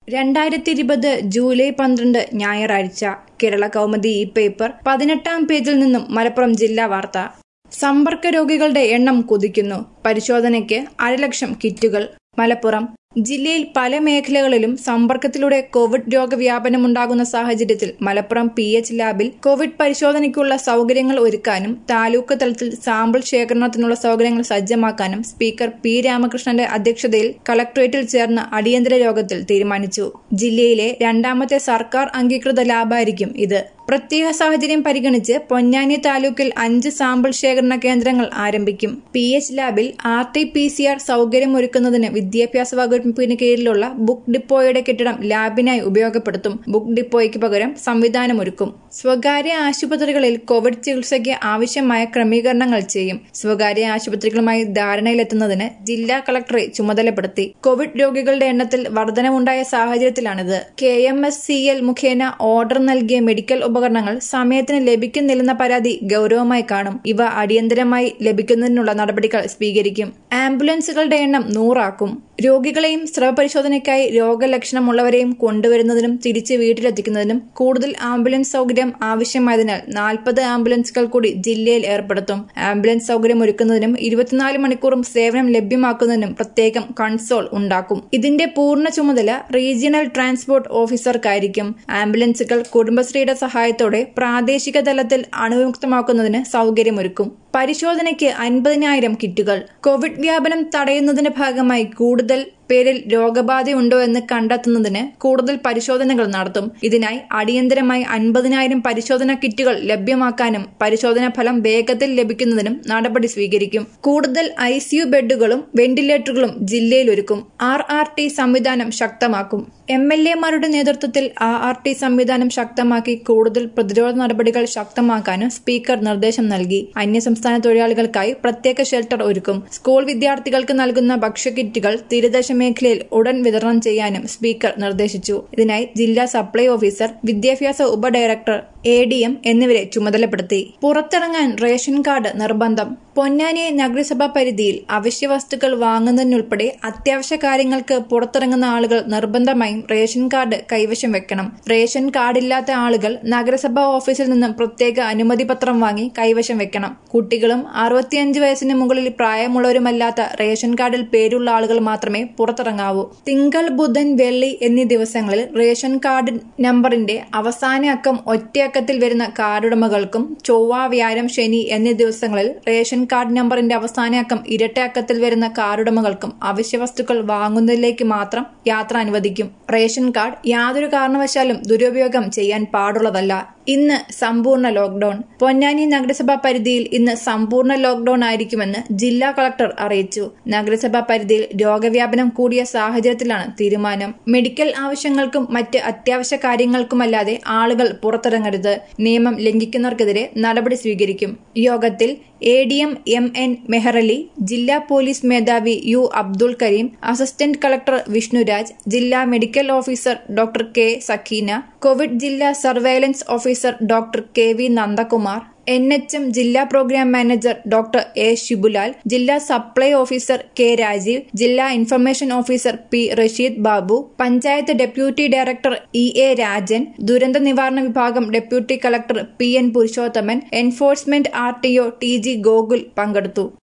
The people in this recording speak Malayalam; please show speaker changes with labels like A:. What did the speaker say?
A: രണ്ടായിരത്തി ഇരുപത് ജൂലൈ പന്ത്രണ്ട് ഞായറാഴ്ച കേരള കൗമുദി ഈ പേപ്പർ പതിനെട്ടാം പേജിൽ നിന്നും മലപ്പുറം ജില്ലാ വാർത്ത സമ്പർക്ക രോഗികളുടെ എണ്ണം കുതിക്കുന്നു പരിശോധനയ്ക്ക് അരലക്ഷം കിറ്റുകൾ മലപ്പുറം ജില്ലയിൽ പല മേഖലകളിലും സമ്പർക്കത്തിലൂടെ കോവിഡ് രോഗവ്യാപനമുണ്ടാകുന്ന സാഹചര്യത്തിൽ മലപ്പുറം പി എച്ച് ലാബിൽ കോവിഡ് പരിശോധനയ്ക്കുള്ള സൗകര്യങ്ങൾ ഒരുക്കാനും താലൂക്ക് തലത്തിൽ സാമ്പിൾ ശേഖരണത്തിനുള്ള സൗകര്യങ്ങൾ സജ്ജമാക്കാനും സ്പീക്കർ പി രാമകൃഷ്ണന്റെ അധ്യക്ഷതയിൽ കളക്ടറേറ്റിൽ ചേർന്ന അടിയന്തര യോഗത്തിൽ തീരുമാനിച്ചു ജില്ലയിലെ രണ്ടാമത്തെ സർക്കാർ അംഗീകൃത ലാബായിരിക്കും ഇത് പ്രത്യേക സാഹചര്യം പരിഗണിച്ച് പൊന്നാനി താലൂക്കിൽ അഞ്ച് സാമ്പിൾ ശേഖരണ കേന്ദ്രങ്ങൾ ആരംഭിക്കും പി എച്ച് ലാബിൽ R T P C R സൗകര്യമൊരുക്കുന്നതിന് വിദ്യാഭ്യാസ വകുപ്പിന് കീഴിലുള്ള ബുക്ക് ഡിപ്പോയുടെ കെട്ടിടം ലാബിനായി ഉപയോഗപ്പെടുത്തും ബുക്ക് ഡിപ്പോയ്ക്ക് പകരം സംവിധാനമൊരുക്കും സ്വകാര്യ ആശുപത്രികളിൽ കോവിഡ് ചികിത്സയ്ക്ക് ആവശ്യമായ ക്രമീകരണങ്ങൾ ചെയ്യും സ്വകാര്യ ആശുപത്രികളുമായി ധാരണയിലെത്തുന്നതിന് ജില്ലാ കളക്ടറെ ചുമതലപ്പെടുത്തി കോവിഡ് രോഗികളുടെ എണ്ണത്തിൽ വർധനവുണ്ടായ സാഹചര്യത്തിലാണിത് K M S C L മുഖേന ഓർഡർ നൽകിയ മെഡിക്കൽ ഉപകരണങ്ങൾ സമയത്തിന് ലഭിക്കുന്നില്ലെന്ന പരാതി ഗൌരവമായി കാണും ഇവ അടിയന്തരമായി ലഭിക്കുന്നതിനുള്ള നടപടികൾ സ്വീകരിക്കും ആംബുലൻസുകളുടെ എണ്ണം നൂറാക്കും രോഗികളെയും സ്രവപരിശോധനയ്ക്കായി രോഗലക്ഷണമുള്ളവരെയും കൊണ്ടുവരുന്നതിനും തിരിച്ച് വീട്ടിലെത്തിക്കുന്നതിനും കൂടുതൽ ആംബുലൻസ് സൗകര്യം ആവശ്യമായതിനാൽ നാൽപ്പത് ആംബുലൻസുകൾ കൂടി ജില്ലയിൽ ഏർപ്പെടുത്തും ആംബുലൻസ് സൗകര്യം ഒരുക്കുന്നതിനും ഇരുപത്തിനാല് മണിക്കൂറും സേവനം ലഭ്യമാക്കുന്നതിനും പ്രത്യേകം കൺസോൾ ഉണ്ടാക്കും ഇതിന്റെ പൂർണ്ണ ചുമതല റീജിയണൽ ട്രാൻസ്പോർട്ട് ഓഫീസർക്കായിരിക്കും ആംബുലൻസുകൾ കുടുംബശ്രീയുടെ സഹായത്തോടെ പ്രാദേശിക തലത്തിൽ അണുവിമുക്തമാക്കുന്നതിന് സൗകര്യമൊരുക്കും പരിശോധനയ്ക്ക് അൻപതിനായിരം കിറ്റുകൾ കോവിഡ് വ്യാപനം തടയുന്നതിന്റെ ഭാഗമായി കൂടുതൽ പേരിൽ രോഗബാധയുണ്ടോ എന്ന് കണ്ടെത്തുന്നതിന് കൂടുതൽ പരിശോധനകൾ നടത്തും ഇതിനായി അടിയന്തരമായി അൻപതിനായിരം പരിശോധനാ കിറ്റുകൾ ലഭ്യമാക്കാനും പരിശോധനാ ഫലം വേഗത്തിൽ ലഭിക്കുന്നതിനും നടപടി സ്വീകരിക്കും കൂടുതൽ ഐ സിയു ബെഡുകളും വെന്റിലേറ്ററുകളും ജില്ലയിൽ ഒരുക്കും ആർ ആർ ടി സംവിധാനം ശക്തമാക്കും എം എൽ എമാരുടെ നേതൃത്വത്തിൽ ആർ ആർ ടി സംവിധാനം ശക്തമാക്കി കൂടുതൽ പ്രതിരോധ നടപടികൾ ശക്തമാക്കാനും സ്പീക്കർ നിർദ്ദേശം നൽകി അന്യസംസ്ഥാന തൊഴിലാളികൾക്കായി പ്രത്യേക ഷെൽട്ടർ ഒരുക്കും സ്കൂൾ വിദ്യാർത്ഥികൾക്ക് നൽകുന്ന ഭക്ഷ്യക്കിറ്റുകൾ തീരദേശ മേഖലയിൽ ഉടൻ വിതരണം ചെയ്യാനും സ്പീക്കർ നിർദ്ദേശിച്ചു ഇതിനായി ജില്ലാ സപ്ലൈ ഓഫീസർ വിദ്യാഭ്യാസ ഉപഡയറക്ടർ എ ഡി എം എന്നിവരെ ചുമതലപ്പെടുത്തി പുറത്തിറങ്ങാൻ റേഷൻ കാർഡ് നിർബന്ധം പൊന്നാനി നഗരസഭാ പരിധിയിൽ അവശ്യ വസ്തുക്കൾ വാങ്ങുന്നതിനുൾപ്പെടെ അത്യാവശ്യ കാര്യങ്ങൾക്ക് പുറത്തിറങ്ങുന്ന ആളുകൾ നിർബന്ധമായും റേഷൻ കാർഡ് കൈവശം വെക്കണം റേഷൻ കാർഡില്ലാത്ത ആളുകൾ നഗരസഭാ ഓഫീസിൽ നിന്നും പ്രത്യേക അനുമതി പത്രം വാങ്ങി കൈവശം വെക്കണം കുട്ടികളും അറുപത്തിയഞ്ച് വയസ്സിന് മുകളിൽ പ്രായമുള്ളവരുമല്ലാത്ത റേഷൻ കാർഡിൽ പേരുള്ള ആളുകൾ മാത്രമേ പുറത്തിറങ്ങാവൂ തിങ്കൾ ബുധൻ വെള്ളി എന്നീ ദിവസങ്ങളിൽ റേഷൻ കാർഡ് നമ്പറിന്റെ അവസാന അക്കം ഒറ്റയക്കത്തിൽ വരുന്ന കാർഡുടമകൾക്കും ചൊവ്വ വ്യാഴം ശനി എന്നീ ദിവസങ്ങളിൽ റേഷൻ കാർഡ് നമ്പറിന്റെ അവസാന അക്കം ഇരട്ട അക്കത്തിൽ വരുന്ന കാർഡുടമകൾക്കും അവശ്യ വസ്തുക്കൾ വാങ്ങുന്നതിലേക്ക് മാത്രം യാത്ര അനുവദിക്കും റേഷൻ കാർഡ് യാതൊരു കാരണവശാലും ദുരുപയോഗം ചെയ്യാൻ പാടുള്ളതല്ല ഇന്ന് സമ്പൂർണ്ണ ലോക്ഡൌൺ പൊന്നാനി നഗരസഭാ പരിധിയിൽ ഇന്ന് സമ്പൂർണ്ണ ലോക്ഡൌൺ ആയിരിക്കുമെന്ന് ജില്ലാ കളക്ടർ അറിയിച്ചു നഗരസഭാ പരിധിയിൽ രോഗവ്യാപനം കൂടിയ സാഹചര്യത്തിലാണ് തീരുമാനം മെഡിക്കൽ ആവശ്യങ്ങൾക്കും മറ്റ് അത്യാവശ്യ കാര്യങ്ങൾക്കുമല്ലാതെ ആളുകൾ പുറത്തിറങ്ങരുത് നിയമം ലംഘിക്കുന്നവർക്കെതിരെ നടപടി സ്വീകരിക്കും യോഗത്തിൽ A D M M N Meharali ജില്ലാ പോലീസ് മേധാവി U Abdul Kareem assistant collector Vishnuraj ജില്ലാ medical officer doctor K Sakeena Covid ജില്ലാ surveillance officer doctor K V Nandakumar N H M ജില്ലാ program manager doctor A Shibulal ജില്ലാ സപ്ലൈ ഓഫീസർ കെ രാജീവ് ജില്ലാ information officer P Rasheed Babu panchayat deputy director E A Rajan ദുരന്ത നിവാരണ വിഭാഗം deputy collector P N Purushothaman enforcement R T O T G Gokul പങ്കെടുത്തു